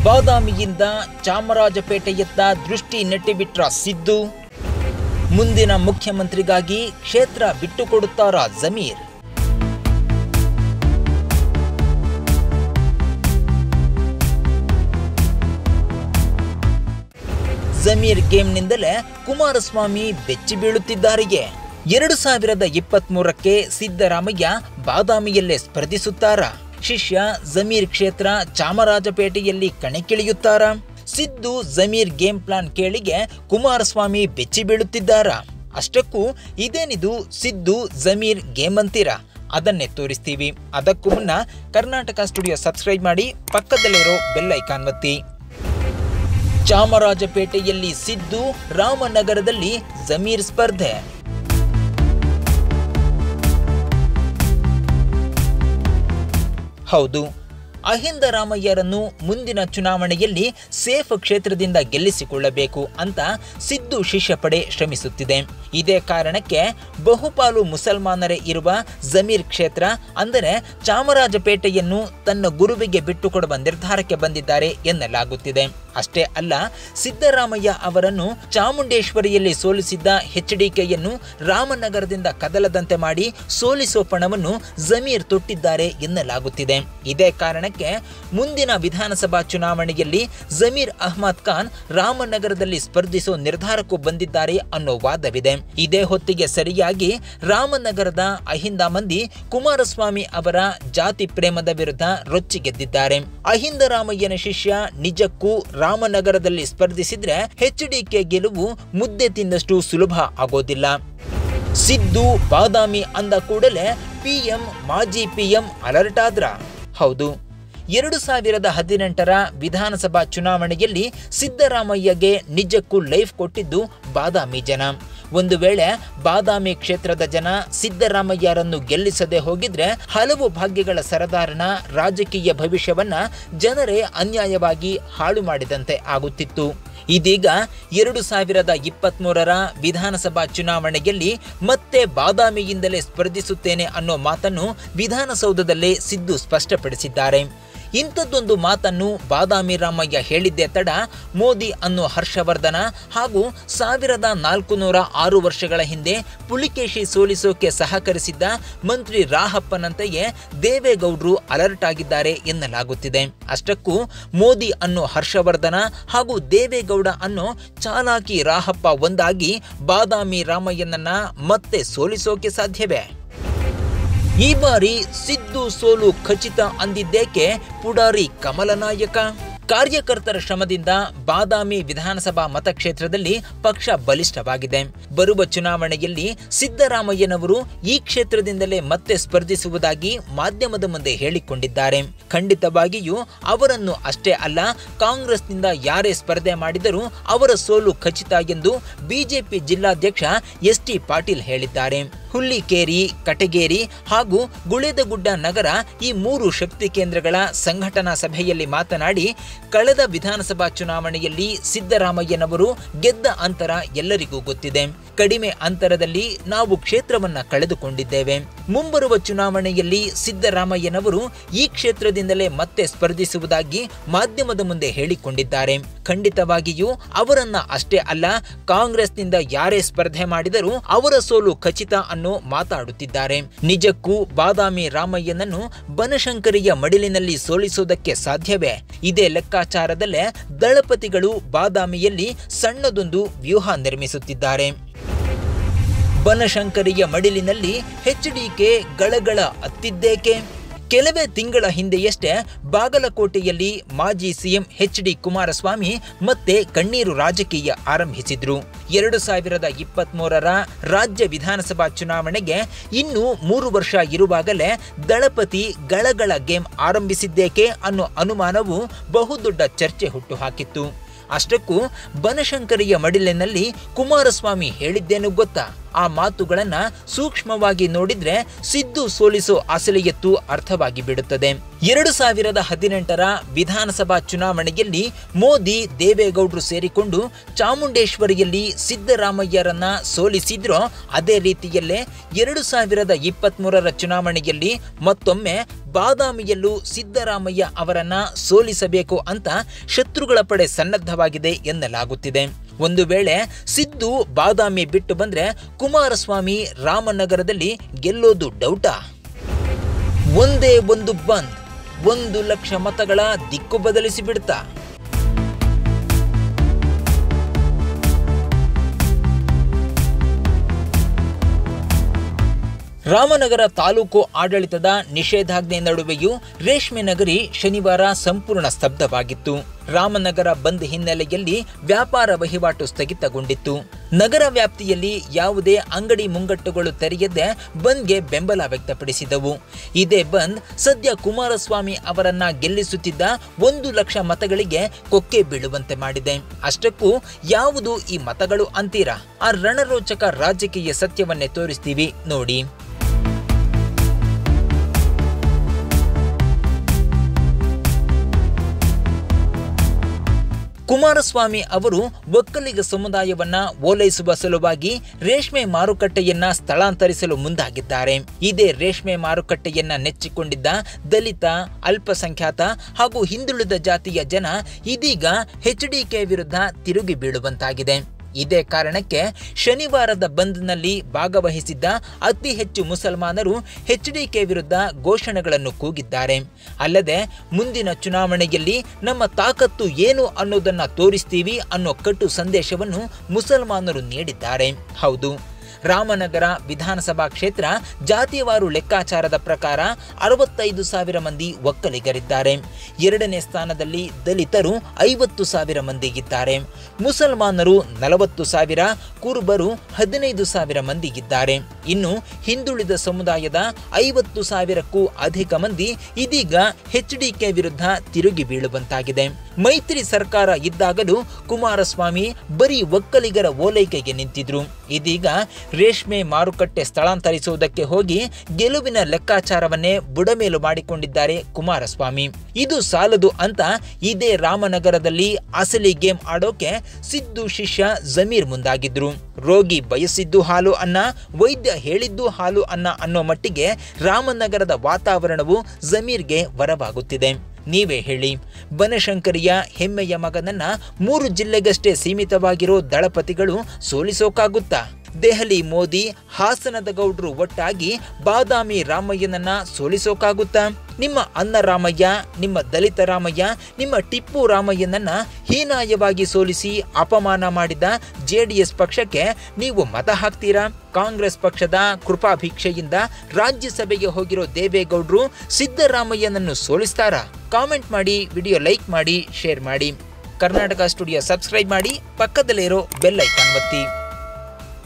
ಬಾದಾಮಿಯಿಂದ ಚಾಮರಾಜಪೇಟೆಯತ್ತ ದೃಷ್ಟಿ ನೆಟ್ಟಿಬಿಟ್ರ ಸಿದ್ದು ಮುಂದಿನ ಮುಖ್ಯಮಂತ್ರಿಗಾಗಿ ಕ್ಷೇತ್ರ ಬಿಟ್ಟುಕೊಡುತ್ತಾರಾ ಜಮೀರ್ ಜಮೀರ್ ಗೇಮ್ನಿಂದಲೇ ಕುಮಾರಸ್ವಾಮಿ ಬೆಚ್ಚಿ ಬೀಳುತ್ತಿದ್ದಾರೆಯೇ ಎರಡು ಸಾವಿರದ ಇಪ್ಪತ್ತ್ ಮೂರಕ್ಕೆ ಸಿದ್ದರಾಮಯ್ಯ ಬಾದಾಮಿಯಲ್ಲೇ ಸ್ಪರ್ಧಿಸುತ್ತಾರಾ ಶಿಷ್ಯ ಜಮೀರ್ ಕ್ಷೇತ್ರ ಚಾಮರಾಜಪೇಟೆಯಲ್ಲಿ ಕಣಕ್ಕಿಳಿಯುತ್ತಾರಾ ಸಿದ್ದು ಜಮೀರ್ ಗೇಮ್ ಪ್ಲಾನ್ ಕೇಳಿಗೆ ಕುಮಾರಸ್ವಾಮಿ ಬೆಚ್ಚಿ ಬೀಳುತ್ತಿದ್ದಾರಾ ಅಷ್ಟಕ್ಕೂ ಇದೇನಿದು ಸಿದ್ದು ಜಮೀರ್ ಗೇಮ್ ಅಂತೀರಾ ಅದನ್ನೇ ತೋರಿಸ್ತೀವಿ ಅದಕ್ಕೂ ಮುನ್ನ ಕರ್ನಾಟಕ ಸ್ಟುಡಿಯೋ ಸಬ್ಸ್ಕ್ರೈಬ್ ಮಾಡಿ ಪಕ್ಕದಲ್ಲಿರೋ ಬೆಲ್ ಐಕಾನ್ ಒತ್ತಿ ಚಾಮರಾಜಪೇಟೆಯಲ್ಲಿ ಸಿದ್ದು ರಾಮನಗರದಲ್ಲಿ ಜಮೀರ್ ಸ್ಪರ್ಧೆ ಹೌದು ಅಹಿಂದ ರಾಮಯ್ಯರನ್ನು ಮುಂದಿನ ಚುನಾವಣೆಯಲ್ಲಿ ಸೇಫ್ ಕ್ಷೇತ್ರದಿಂದ ಗೆಲ್ಲಿಸಿಕೊಳ್ಳಬೇಕು ಅಂತ ಸಿದ್ದು ಶಿಷ್ಯ ಪಡೆ ಶ್ರಮಿಸುತ್ತಿದೆ ಇದೇ ಕಾರಣಕ್ಕೆ ಬಹುಪಾಲು ಮುಸಲ್ಮಾನರೇ ಇರುವ ಜಮೀರ್ ಕ್ಷೇತ್ರ ಅಂದರೆ ಚಾಮರಾಜಪೇಟೆಯನ್ನು ತನ್ನ ಗುರುವಿಗೆ ಬಿಟ್ಟುಕೊಡುವ ನಿರ್ಧಾರಕ್ಕೆ ಬಂದಿದ್ದಾರೆ ಎನ್ನಲಾಗುತ್ತಿದೆ ಅಷ್ಟೇ ಅಲ್ಲ ಸಿದ್ದರಾಮಯ್ಯ ಅವರನ್ನು ಚಾಮುಂಡೇಶ್ವರಿಯಲ್ಲಿ ಸೋಲಿಸಿದ್ದ ಎಚ್ಡಿಕೆಯನ್ನು ರಾಮನಗರದಿಂದ ಕದಲದಂತೆ ಮಾಡಿ ಸೋಲಿಸೋ ಪಣವನ್ನು ಜಮೀರ್ ತೊಟ್ಟಿದ್ದಾರೆ ಎನ್ನಲಾಗುತ್ತಿದೆ ಇದೇ ಕಾರಣಕ್ಕೆ ಮುಂದಿನ ವಿಧಾನಸಭಾ ಚುನಾವಣೆಯಲ್ಲಿ ಜಮೀರ್ ಅಹ್ಮದ್ ಖಾನ್ ರಾಮನಗರದಲ್ಲಿ ಸ್ಪರ್ಧಿಸೋ ನಿರ್ಧಾರಕ್ಕೂ ಬಂದಿದ್ದಾರೆ ಅನ್ನೋ ವಾದವಿದೆ ಇದೇ ಹೊತ್ತಿಗೆ ಸರಿಯಾಗಿ ರಾಮನಗರದ ಅಹಿಂದ ಮಂದಿ ಕುಮಾರಸ್ವಾಮಿ ಅವರ ಜಾತಿ ಪ್ರೇಮದ ವಿರುದ್ಧ ರೊಚ್ಚಿಗೆದ್ದಿದ್ದಾರೆ ಅಹಿಂದ ರಾಮಯ್ಯನ ಶಿಷ್ಯ ನಿಜಕ್ಕೂ ರಾಮನಗರದಲ್ಲಿ ಸ್ಪರ್ಧಿಸಿದ್ರೆ ಎಚ್ಡಿಕೆ ಗೆಲುವು ಮುದ್ದೆ ತಿಂದಷ್ಟು ಸುಲಭ ಆಗೋದಿಲ್ಲ ಸಿದ್ದು ಬಾದಾಮಿ ಅಂದ ಕೂಡಲೇ ಪಿಎಂ ಮಾಜಿ ಪಿಎಂ ಅಲರ್ಟ್ ಆದ್ರ ಹೌದು ಎರಡು ಸಾವಿರದ ಹದಿನೆಂಟರ ವಿಧಾನಸಭಾ ಚುನಾವಣೆಯಲ್ಲಿ ಸಿದ್ದರಾಮಯ್ಯಗೆ ನಿಜಕ್ಕೂ ಲೈಫ್ ಕೊಟ್ಟಿದ್ದು ಬಾದಾಮಿ ಜನ ಒಂದು ವೇಳೆ ಬಾದಾಮಿ ಕ್ಷೇತ್ರದ ಜನ ಸಿದ್ದರಾಮಯ್ಯರನ್ನು ಗೆಲ್ಲಿಸದೆ ಹೋಗಿದ್ರೆ ಹಲವು ಭಾಗ್ಯಗಳ ಸರದಾರನ ರಾಜಕೀಯ ಭವಿಷ್ಯವನ್ನ ಜನರೇ ಅನ್ಯಾಯವಾಗಿ ಹಾಳು ಮಾಡಿದಂತೆ ಆಗುತ್ತಿತ್ತು ಇದೀಗ ಎರಡು ಸಾವಿರದ ಇಪ್ಪತ್ತ್ಮೂರರ ವಿಧಾನಸಭಾ ಚುನಾವಣೆಯಲ್ಲಿ ಮತ್ತೆ ಬಾದಾಮಿಯಿಂದಲೇ ಸ್ಪರ್ಧಿಸುತ್ತೇನೆ ಅನ್ನೋ ಮಾತನ್ನು ವಿಧಾನಸೌಧದಲ್ಲೇ ಸಿದ್ದು ಸ್ಪಷ್ಟಪಡಿಸಿದ್ದಾರೆ ಇಂಥದ್ದೊಂದು ಮಾತನ್ನು ಬಾದಾಮಿ ರಾಮಯ್ಯ ಹೇಳಿದ್ದೇ ತಡ ಮೋದಿ ಅನ್ನೋ ಹರ್ಷವರ್ಧನ ಹಾಗೂ ಸಾವಿರದ ನಾಲ್ಕು ನೂರ ಆರು ವರ್ಷಗಳ ಹಿಂದೆ ಪುಲಿಕೇಶಿ ಸೋಲಿಸೋಕೆ ಸಹಕರಿಸಿದ್ದ ಮಂತ್ರಿ ರಾಹಪ್ಪನಂತೆಯೇ ದೇವೇಗೌಡರು ಅಲರ್ಟ್ ಆಗಿದ್ದಾರೆ ಎನ್ನಲಾಗುತ್ತಿದೆ ಅಷ್ಟಕ್ಕೂ ಮೋದಿ ಅನ್ನೋ ಹರ್ಷವರ್ಧನ ಹಾಗೂ ದೇವೇಗೌಡ ಅನ್ನೋ ಚಾಲಾಕಿ ರಾಹಪ್ಪ ಒಂದಾಗಿ ಬಾದಾಮಿ ರಾಮಯ್ಯನನ್ನ ಮತ್ತೆ ಸೋಲಿಸೋಕೆ ಸಾಧ್ಯವೇ ಈ ಬಾರಿ ಸಿದ್ದು ಸೋಲು ಖಚಿತ ಅಂದಿದ್ದೇಕೆ ಪುಡಾರಿ ಕಮಲನಾಯಕ ಕಾರ್ಯಕರ್ತರ ಶ್ರಮದಿಂದ ಬಾದಾಮಿ ವಿಧಾನಸಭಾ ಮತಕ್ಷೇತ್ರದಲ್ಲಿ ಪಕ್ಷ ಬಲಿಷ್ಠವಾಗಿದೆ ಬರುವ ಚುನಾವಣೆಯಲ್ಲಿ ಸಿದ್ದರಾಮಯ್ಯನವರು ಈ ಕ್ಷೇತ್ರದಿಂದಲೇ ಮತ್ತೆ ಸ್ಪರ್ಧಿಸುವುದಾಗಿ ಮಾಧ್ಯಮದ ಮುಂದೆ ಹೇಳಿಕೊಂಡಿದ್ದಾರೆ ಖಂಡಿತವಾಗಿಯೂ ಅವರನ್ನು ಅಷ್ಟೇ ಅಲ್ಲ ಕಾಂಗ್ರೆಸ್ನಿಂದ ಯಾರೇ ಸ್ಪರ್ಧೆ ಮಾಡಿದರೂ ಅವರ ಸೋಲು ಖಚಿತ ಎಂದು ಬಿಜೆಪಿ ಜಿಲ್ಲಾಧ್ಯಕ್ಷ ಎಸ್ ಟಿ ಪಾಟೀಲ್ ಹೇಳಿದ್ದಾರೆ ಹುಲ್ಲಿಕೇರಿ ಕಟಗೇರಿ ಹಾಗೂ ಗುಳೇದಗುಡ್ಡ ನಗರ ಈ ಮೂರು ಶಕ್ತಿ ಕೇಂದ್ರಗಳ ಸಂಘಟನಾ ಸಭೆಯಲ್ಲಿ ಮಾತನಾಡಿ ಕಳೆದ ವಿಧಾನಸಭಾ ಚುನಾವಣೆಯಲ್ಲಿ ಸಿದ್ದರಾಮಯ್ಯನವರು ಗೆದ್ದ ಅಂತರ ಎಲ್ಲರಿಗೂ ಗೊತ್ತಿದೆ ಕಡಿಮೆ ಅಂತರದಲ್ಲಿ ನಾವು ಕ್ಷೇತ್ರವನ್ನ ಕಳೆದುಕೊಂಡಿದ್ದೇವೆ ಮುಂಬರುವ ಚುನಾವಣೆಯಲ್ಲಿ ಸಿದ್ದರಾಮಯ್ಯನವರು ಈ ಕ್ಷೇತ್ರದಿಂದಲೇ ಮತ್ತೆ ಸ್ಪರ್ಧಿಸುವುದಾಗಿ ಮಾಧ್ಯಮದ ಮುಂದೆ ಹೇಳಿಕೊಂಡಿದ್ದಾರೆ ಖಂಡಿತವಾಗಿಯೂ ಅವರನ್ನ ಅಷ್ಟೇ ಅಲ್ಲ ಕಾಂಗ್ರೆಸ್ನಿಂದ ಯಾರೇ ಸ್ಪರ್ಧೆ ಮಾಡಿದರೂ ಅವರ ಸೋಲು ಖಚಿತ ಅನ್ನೋ ಮಾತಾಡುತ್ತಿದ್ದಾರೆ ನಿಜಕ್ಕೂ ಬಾದಾಮಿ ರಾಮಯ್ಯನನ್ನು ಬನಶಂಕರಿಯ ಮಡಿಲಿನಲ್ಲಿ ಸೋಲಿಸುವುದಕ್ಕೆ ಸಾಧ್ಯವೇ ಇದೇ ಲೆಕ್ಕಾಚಾರದಲ್ಲೇ ದಳಪತಿಗಳು ಬಾದಾಮಿಯಲ್ಲಿ ಸಣ್ಣದೊಂದು ವ್ಯೂಹ ನಿರ್ಮಿಸುತ್ತಿದ್ದಾರೆ ಬನಶಂಕರಿಯ ಮಡಿಲಿನಲ್ಲಿ ಎಚ್ಡಿಕೆ ಗಳಗಳ ಅತ್ತಿದ್ದೇಕೆ ಕೆಲವೇ ತಿಂಗಳ ಹಿಂದೆಯಷ್ಟೇ ಬಾಗಲಕೋಟೆಯಲ್ಲಿ ಮಾಜಿ ಸಿಎಂ ಎಚ್ ಡಿ ಕುಮಾರಸ್ವಾಮಿ ಮತ್ತೆ ಕಣ್ಣೀರು ರಾಜಕೀಯ ಆರಂಭಿಸಿದ್ರು ಎರಡು ಸಾವಿರದ ಇಪ್ಪತ್ತ್ಮೂರರ ರಾಜ್ಯ ವಿಧಾನಸಭಾ ಚುನಾವಣೆಗೆ ಇನ್ನೂ ಮೂರು ವರ್ಷ ಇರುವಾಗಲೇ ದಳಪತಿ ಗಳಗಳ ಗೇಮ್ ಆರಂಭಿಸಿದ್ದೇಕೆ ಅನ್ನೋ ಅನುಮಾನವು ಬಹುದೊಡ್ಡ ಚರ್ಚೆ ಹುಟ್ಟುಹಾಕಿತ್ತು ಅಷ್ಟಕ್ಕೂ ಬನಶಂಕರಿಯ ಮಡಿಲಿನಲ್ಲಿ ಕುಮಾರಸ್ವಾಮಿ ಹೇಳಿದ್ದೇನು ಗೊತ್ತಾ ಆ ಮಾತುಗಳನ್ನ ಸೂಕ್ಷ್ಮವಾಗಿ ನೋಡಿದ್ರೆ ಸಿದ್ದು ಸೋಲಿಸೋ ಅಸಲಿಯತ್ತು ಅರ್ಥವಾಗಿ ಬಿಡುತ್ತದೆ ಎರಡು ಸಾವಿರದ ಹದಿನೆಂಟರ ವಿಧಾನಸಭಾ ಚುನಾವಣೆಯಲ್ಲಿ ಮೋದಿ ದೇವೇಗೌಡರು ಸೇರಿಕೊಂಡು ಚಾಮುಂಡೇಶ್ವರಿಯಲ್ಲಿ ಸಿದ್ದರಾಮಯ್ಯರನ್ನ ಸೋಲಿಸಿದ್ರೋ ಅದೇ ರೀತಿಯಲ್ಲೇ ಎರಡು ಸಾವಿರದ ಇಪ್ಪತ್ಮೂರರ ಚುನಾವಣೆಯಲ್ಲಿ ಮತ್ತೊಮ್ಮೆ ಬಾದಾಮಿಯಲ್ಲೂ ಸಿದ್ದರಾಮಯ್ಯ ಅವರನ್ನ ಸೋಲಿಸಬೇಕು ಅಂತ ಶತ್ರುಗಳ ಪಡೆ ಸನ್ನದ್ಧವಾಗಿದೆ ಎನ್ನಲಾಗುತ್ತಿದೆ ಒಂದು ವೇಳೆ ಸಿದ್ದು ಬಾದಾಮಿ ಬಿಟ್ಟು ಬಂದ್ರೆ ಕುಮಾರಸ್ವಾಮಿ ರಾಮನಗರದಲ್ಲಿ ಗೆಲ್ಲೋದು ಡೌಟಾ ಒಂದೇ ಒಂದು ಬಂದ್ ಒಂದು ಲಕ್ಷ ಮತಗಳ ದಿಕ್ಕು ಬದಲಿಸಿ ಬಿಡ್ತಾ ರಾಮನಗರ ತಾಲೂಕು ಆಡಳಿತದ ನಿಷೇಧಾಜ್ಞೆ ನಡುವೆಯೂ ರೇಷ್ಮೆ ನಗರಿ ಶನಿವಾರ ಸಂಪೂರ್ಣ ಸ್ತಬ್ಧವಾಗಿತ್ತು ರಾಮನಗರ ಬಂದ್ ಹಿನ್ನೆಲೆಯಲ್ಲಿ ವ್ಯಾಪಾರ ವಹಿವಾಟು ಸ್ಥಗಿತಗೊಂಡಿತ್ತು ನಗರ ವ್ಯಾಪ್ತಿಯಲ್ಲಿ ಯಾವುದೇ ಅಂಗಡಿ ಮುಂಗಟ್ಟುಗಳು ತೆರೆಯದೆ ಬಂದ್ಗೆ ಬೆಂಬಲ ವ್ಯಕ್ತಪಡಿಸಿದವು ಇದೇ ಬಂದ್ ಸದ್ಯ ಕುಮಾರಸ್ವಾಮಿ ಅವರನ್ನ ಗೆಲ್ಲಿಸುತ್ತಿದ್ದ ಒಂದು ಲಕ್ಷ ಮತಗಳಿಗೆ ಕೊಕ್ಕೆ ಬೀಳುವಂತೆ ಮಾಡಿದೆ ಅಷ್ಟಕ್ಕೂ ಯಾವುದು ಈ ಮತಗಳು ಅಂತೀರಾ ಆ ರಣರೋಚಕ ರಾಜಕೀಯ ಸತ್ಯವನ್ನೇ ತೋರಿಸ್ತೀವಿ ನೋಡಿ ಕುಮಾರಸ್ವಾಮಿ ಅವರು ಒಕ್ಕಲಿಗ ಸಮುದಾಯವನ್ನ ಓಲೈಸುವ ಸಲುವಾಗಿ ರೇಷ್ಮೆ ಮಾರುಕಟ್ಟೆಯನ್ನ ಸ್ಥಳಾಂತರಿಸಲು ಮುಂದಾಗಿದ್ದಾರೆ ಇದೇ ರೇಷ್ಮೆ ಮಾರುಕಟ್ಟೆಯನ್ನ ನೆಚ್ಚಿಕೊಂಡಿದ್ದ ದಲಿತ ಅಲ್ಪಸಂಖ್ಯಾತ ಹಾಗೂ ಹಿಂದುಳಿದ ಜಾತಿಯ ಜನ ಇದೀಗ ಎಚ್ಡಿಕೆ ವಿರುದ್ಧ ತಿರುಗಿ ಬೀಳುವಂತಾಗಿದೆ ಇದೇ ಕಾರಣಕ್ಕೆ ಶನಿವಾರದ ಬಂದ್ನಲ್ಲಿ ಭಾಗವಹಿಸಿದ್ದ ಅತಿ ಹೆಚ್ಚು ಮುಸಲ್ಮಾನರು ಎಚ್ಡಿಕೆ ವಿರುದ್ಧ ಘೋಷಣೆಗಳನ್ನು ಕೂಗಿದ್ದಾರೆ ಅಲ್ಲದೆ ಮುಂದಿನ ಚುನಾವಣೆಯಲ್ಲಿ ನಮ್ಮ ತಾಕತ್ತು ಏನು ಅನ್ನೋದನ್ನ ತೋರಿಸ್ತೀವಿ ಅನ್ನೋ ಕಟ್ಟು ಸಂದೇಶವನ್ನು ಮುಸಲ್ಮಾನರು ನೀಡಿದ್ದಾರೆ ಹೌದು ರಾಮನಗರ ವಿಧಾನಸಭಾ ಕ್ಷೇತ್ರ ಜಾತಿವಾರು ಲೆಕ್ಕಾಚಾರದ ಪ್ರಕಾರ ಅರವತ್ತೈದು ಸಾವಿರ ಮಂದಿ ಒಕ್ಕಲಿಗರಿದ್ದಾರೆ ಎರಡನೇ ಸ್ಥಾನದಲ್ಲಿ ದಲಿತರು ಐವತ್ತು ಸಾವಿರ ಮಂದಿ ಇದ್ದಾರೆ ಮುಸಲ್ಮಾನರು ನಲವತ್ತು ಸಾವಿರ ಕುರುಬರು ಹದಿನೈದು ಸಾವಿರ ಮಂದಿ ಇದ್ದಾರೆ ಇನ್ನು ಹಿಂದುಳಿದ ಸಮುದಾಯದ ಐವತ್ತು ಸಾವಿರಕ್ಕೂ ಅಧಿಕ ಮಂದಿ ಇದೀಗ ಎಚ್ಡಿಕೆ ವಿರುದ್ಧ ತಿರುಗಿ ಬೀಳುವಂತಾಗಿದೆ ಮೈತ್ರಿ ಸರ್ಕಾರ ಇದ್ದಾಗಲೂ ಕುಮಾರಸ್ವಾಮಿ ಬರೀ ಒಕ್ಕಲಿಗರ ಓಲೈಕೆಗೆ ನಿಂತಿದ್ರು ಇದೀಗ ರೇಷ್ಮೆ ಮಾರುಕಟ್ಟೆ ಸ್ಥಳಾಂತರಿಸುವುದಕ್ಕೆ ಹೋಗಿ ಗೆಲುವಿನ ಲೆಕ್ಕಾಚಾರವನ್ನೇ ಬುಡಮೇಲು ಮಾಡಿಕೊಂಡಿದ್ದಾರೆ ಕುಮಾರಸ್ವಾಮಿ ಇದು ಸಾಲದು ಅಂತ ಇದೇ ರಾಮನಗರದಲ್ಲಿ ಅಸಲಿ ಗೇಮ್ ಆಡೋಕೆ ಸಿದ್ದು ಶಿಷ್ಯ ಜಮೀರ್ ಮುಂದಾಗಿದ್ರು ರೋಗಿ ಬಯಸಿದ್ದು ಹಾಲು ಅನ್ನ ವೈದ್ಯ ಹೇಳಿದ್ದು ಹಾಲು ಅನ್ನ ಅನ್ನೋ ಮಟ್ಟಿಗೆ ರಾಮನಗರದ ವಾತಾವರಣವು ಜಮೀರ್ಗೆ ವರವಾಗುತ್ತಿದೆ ನೀವೇ ಹೇಳಿ ಬನಶಂಕರಿಯ ಹೆಮ್ಮೆಯ ಮಗನನ್ನ ಮೂರು ಜಿಲ್ಲೆಗಷ್ಟೇ ಸೀಮಿತವಾಗಿರೋ ದಳಪತಿಗಳು ಸೋಲಿಸೋಕಾಗುತ್ತಾ ದೆಹಲಿ ಮೋದಿ ಹಾಸನದ ಗೌಡ್ರು ಒಟ್ಟಾಗಿ ಬಾದಾಮಿ ರಾಮಯ್ಯನನ್ನ ಸೋಲಿಸೋಕಾಗುತ್ತಾ ನಿಮ್ಮ ಅನ್ನ ರಾಮಯ್ಯ ನಿಮ್ಮ ದಲಿತ ರಾಮಯ್ಯ ನಿಮ್ಮ ಟಿಪ್ಪು ರಾಮಯ್ಯನನ್ನ ಹೀನಾಯವಾಗಿ ಸೋಲಿಸಿ ಅಪಮಾನ ಮಾಡಿದ ಜೆಡಿಎಸ್ ಪಕ್ಷಕ್ಕೆ ನೀವು ಮತ ಹಾಕ್ತೀರಾ ಕಾಂಗ್ರೆಸ್ ಪಕ್ಷದ ಕೃಪಾಭಿಕ್ಷೆಯಿಂದ ರಾಜ್ಯಸಭೆಗೆ ಹೋಗಿರೋ ದೇವೇಗೌಡರು ಸಿದ್ದರಾಮಯ್ಯನನ್ನು ಸೋಲಿಸ್ತಾರಾ ಕಾಮೆಂಟ್ ಮಾಡಿ ವಿಡಿಯೋ ಲೈಕ್ ಮಾಡಿ ಶೇರ್ ಮಾಡಿ ಕರ್ನಾಟಕ ಸ್ಟುಡಿಯೋ ಸಬ್ಸ್ಕ್ರೈಬ್ ಮಾಡಿ ಪಕ್ಕದಲ್ಲಿರೋ ಬೆಲ್ ಐಕಾನ್ ಒತ್ತಿ